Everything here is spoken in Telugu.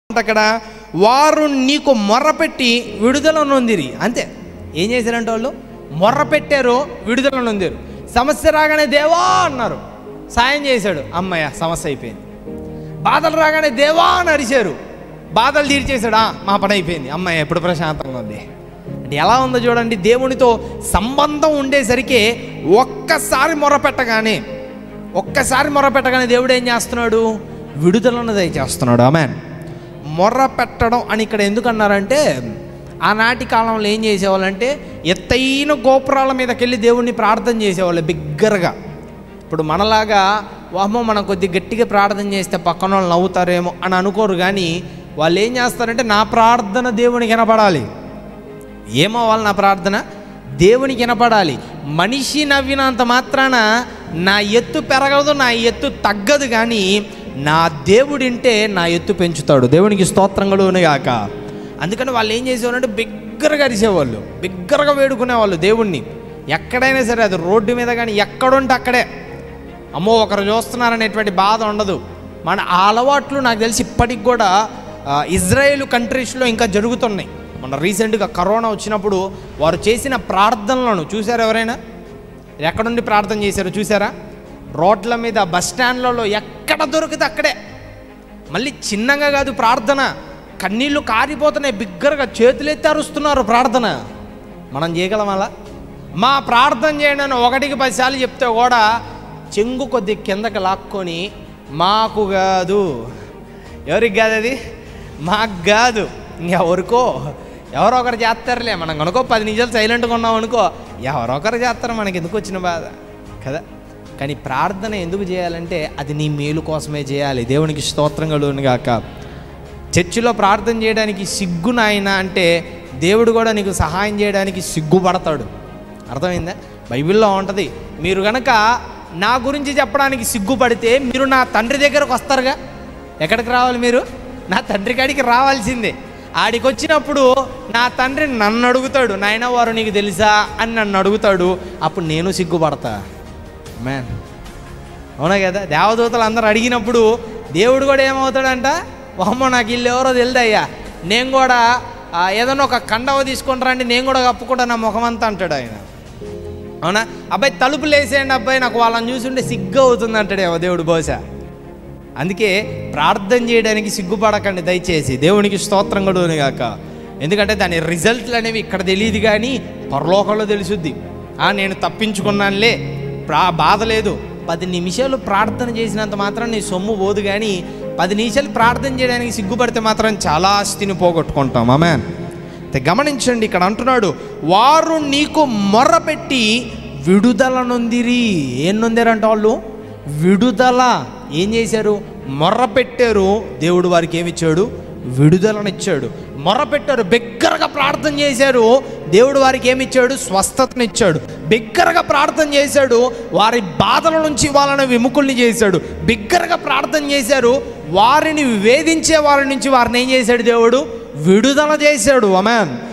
అక్కడ వారు నీకు మొర్రపెట్టి విడుదల నొందిరి అంతే ఏం చేశారంటే వాళ్ళు మొర్ర పెట్టారు విడుదల నొందిరు సమస్య రాగానే దేవా అన్నారు సాయం చేశాడు అమ్మయ్య సమస్య అయిపోయింది బాధలు రాగానే దేవా అని అరిచారు బాధలు తీర్చేశాడు "ఆ, మా పని అయిపోయింది అమ్మాయి ఎప్పుడు ప్రశాంతంగా ఉంది అంటే ఎలా ఉందో చూడండి దేవునితో సంబంధం ఉండేసరికి ఒక్కసారి మొరపెట్టగానే ఒక్కసారి మొరపెట్టగానే దేవుడు ఏం చేస్తున్నాడు విడుదలను దయచేస్తున్నాడు ఆమెన్ మొర్ర పెట్టడం అని ఇక్కడ ఎందుకు అన్నారంటే ఆనాటి కాలంలో ఏం చేసేవాళ్ళంటే ఎత్తైన గోపురాల మీదకి వెళ్ళి దేవుణ్ణి ప్రార్థన చేసేవాళ్ళు బిగ్గరగా ఇప్పుడు మనలాగా వామో మనం కొద్ది గట్టిగా ప్రార్థన చేస్తే పక్కన వాళ్ళు నవ్వుతారేమో అని అనుకోరు కానీ వాళ్ళు ఏం చేస్తారంటే నా ప్రార్థన దేవునికి వినపడాలి ఏమో వాళ్ళ నా ప్రార్థన దేవునికి వినపడాలి మనిషి నవ్వినంత మాత్రాన నా ఎత్తు పెరగదు నా ఎత్తు తగ్గదు కానీ నా దేవుడింటే నా ఎత్తు పెంచుతాడు దేవునికి స్తోత్రంగలునే గాక అందుకని వాళ్ళు ఏం చేసేవారంటే బిగ్గరగా అరిసేవాళ్ళు బిగ్గరగా వేడుకునేవాళ్ళు దేవుణ్ణి ఎక్కడైనా సరే అది రోడ్డు మీద కానీ ఎక్కడుంటే అక్కడే అమ్మో ఒకరు చూస్తున్నారనేటువంటి బాధ ఉండదు మన ఆ అలవాట్లు నాకు తెలిసి ఇప్పటికి కూడా ఆ, ఇజ్రాయేల్ కంట్రీస్లో ఇంకా జరుగుతున్నాయి మన రీసెంట్గా కరోనా వచ్చినప్పుడు వారు చేసిన ప్రార్థనలను చూసారా ఎవరైనా ఎక్కడుండి ప్రార్థన చేశారో చూసారా రోడ్ల మీద బస్ స్టాండ్లలో ఎక్కడ దొరికితే అక్కడే మళ్ళీ చిన్నగా కాదు ప్రార్థన కన్నీళ్లు కారిపోతున్నాయి బిగ్గరగా చేతులెత్తి అరుస్తున్నారు ప్రార్థన మనం చేయగలం అలా మా ప్రార్థన చేయండి అని ఒకటికి పదిసార్లు చెప్తే కూడా చెంగు కొద్ది కిందకి లాక్కొని మాకు కాదు ఎవరికి కాదు అది మాకు కాదు ఇంకెవరికో ఎవరో ఒకరు చేస్తారులే మనం కనుకో పది నిమిషాలు సైలెంట్గా ఉన్నాం అనుకో ఎవరో ఒకరు చేస్తారు మనకి ఎందుకు వచ్చిన బాధ కదా కానీ ప్రార్థన ఎందుకు చేయాలంటే అది నీ మేలు కోసమే చేయాలి దేవునికి స్తోత్రం కలుగును గాక చర్చిలో ప్రార్థన చేయడానికి సిగ్గు నాయన అంటే దేవుడు కూడా నీకు సహాయం చేయడానికి సిగ్గుపడతాడు అర్థమైందా బైబిల్లో ఉంటుంది మీరు గనక నా గురించి చెప్పడానికి సిగ్గుపడితే మీరు నా తండ్రి దగ్గరకు వస్తారుగా ఎక్కడికి రావాలి మీరు నా తండ్రి కాడికి రావాల్సిందే ఆడికి వచ్చినప్పుడు నా తండ్రి నన్ను అడుగుతాడు నాయన వారు నీకు తెలుసా అని నన్ను అడుగుతాడు అప్పుడు నేను సిగ్గుపడతా మ్యాన్ అవునా కదా దేవదూతలు అందరూ అడిగినప్పుడు దేవుడు కూడా ఏమవుతాడంట వామ్మో నాకు ఇల్లు ఎవరో తెలిదయ్యా నేను కూడా ఆ, ఏదైనా ఒక కండవ తీసుకొని రండి నేను కూడా కప్పుకుంటా నా ముఖం అంతా అంటాడు ఆయన అవునా అబ్బాయి తలుపులు వేసేయండి అబ్బాయి నాకు వాళ్ళని చూస్తుంటే సిగ్గు అవుతుంది అంటాడేమో దేవుడు బహుశా అందుకే ప్రార్థన చేయడానికి సిగ్గుపడకండి దయచేసి దేవునికి స్తోత్రం కూడా గాక ఎందుకంటే దాని రిజల్ట్లు అనేవి ఇక్కడ తెలియదు కానీ పరలోకంలో తెలుసుద్ది ఆ నేను తప్పించుకున్నానులే ప్రా బాధ లేదు పది నిమిషాలు ప్రార్థన చేసినంత మాత్రం నీ సొమ్ము పోదు కానీ పది నిమిషాలు ప్రార్థన చేయడానికి సిగ్గుపడితే మాత్రం చాలా ఆస్తిని పోగొట్టుకుంటాం ఆమె గమనించండి ఇక్కడ అంటున్నాడు వారు నీకు మొర్రపెట్టి విడుదల నొందిరి ఏం నొందారంట వాళ్ళు విడుదల ఏం చేశారు మొర్ర పెట్టారు దేవుడు వారికి ఏమిచ్చాడు విడుదలనిచ్చాడు మొర్ర పెట్టారు బిగ్గరగా ప్రార్థన చేశారు దేవుడు వారికి ఏమిచ్చాడు స్వస్థతనిచ్చాడు బిగ్గరగా ప్రార్థన చేశాడు వారి బాధల నుంచి వాళ్ళని విముకుల్ని చేశాడు బిగ్గరగా ప్రార్థన చేశారు వారిని వేధించే వారి నుంచి వారిని ఏం చేశాడు దేవుడు విడుదల చేశాడు అమెన్